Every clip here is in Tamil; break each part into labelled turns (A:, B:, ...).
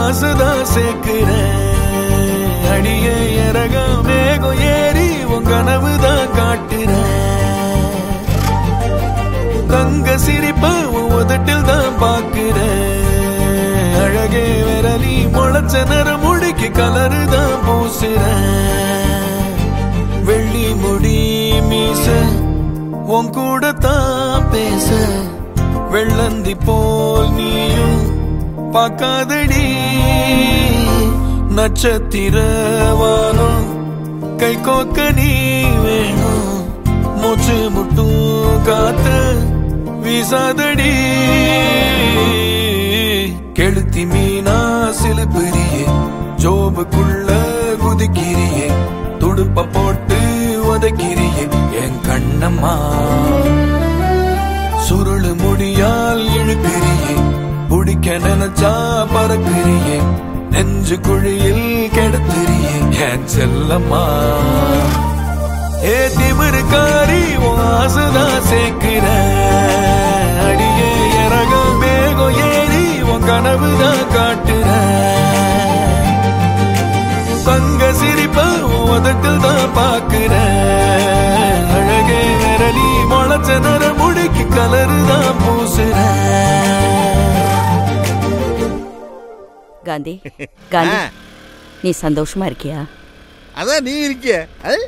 A: ஆசைதான் சேர்க்கிறேன் அடியே இறகம் மேகம் ஏறி உன் கனவு தான் காட்டுறேன் தங்க சிரிப்ப உன் உதட்டில் தான் பாக்குறேன் அழகே விரலி முளைச்ச நிற முடிக்கு கலரு தான் பூசுறேன் வெள்ளி முடி மீச உன் கூட தான் பேச வெள்ளந்தி போல் நீயும் பார்க்காதடி நட்சத்திர வானம் கை கோக்க நீ வேணும் மூச்சு முட்டும் காத்த வீசாதடி கெளுத்தி மீனா சிலுப்பிரியே ஜோபுக்குள்ள குதிக்கிறியே துடுப்ப போட்டு உதைக்கிறியே என் கண்ணம்மா சுருளு முடியால் இழுக்கிறியே பிடிக்க நினைச்சா பறக்கிறியே நெஞ்சு குழியில் கெடுத்துறியே என் செல்லம்மா ஏ திமிருக்காரி உன் ஆசைதான் சேர்க்கிற அடியே இறகம் மேகம் ஏறி உன் கனவு தான் காட்டுற தங்க சிரிப்ப உன் உதட்டில் தான் பாக்குற அழகே விரலி முளைச்ச நர முடிக்கு கலரு தான் பூசுற
B: காந்தி காந்தி
C: ஆ,
B: நீ சந்தோஷமா இருக்கியா
C: அதான் நீ இருக்கிய அது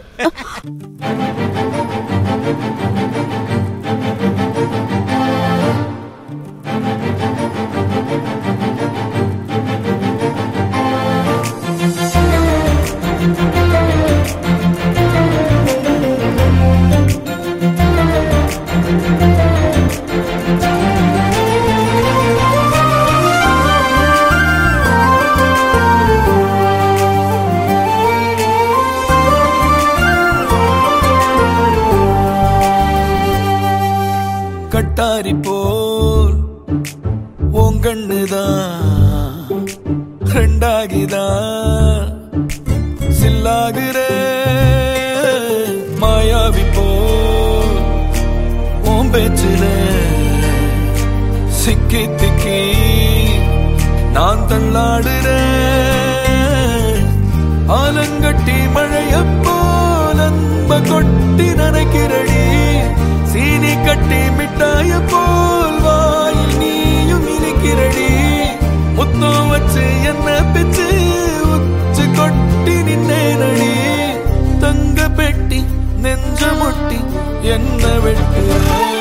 A: கட்டாரி போல் உன் கண்ணுதான் ரெண்டாகிதான் சில்லாகிற மாயாவி போல் உன் பேச்சுல சிக்கி திக்கி நான் தள்ளாடுறேன் ஆலங்கட்டி மழைய போல் அன்ப கொட்டி நனைக்கிறடி சீனி கட்டி மிட்டாய போல் வாயில் நீயும் இனிக்கிறடி முத்தம் வச்சு என்ன பிச்சு உச்சு கொட்டி நின்னேனடி தங்க பெட்டி நெஞ்ச முட்டி என்ன வெட்டு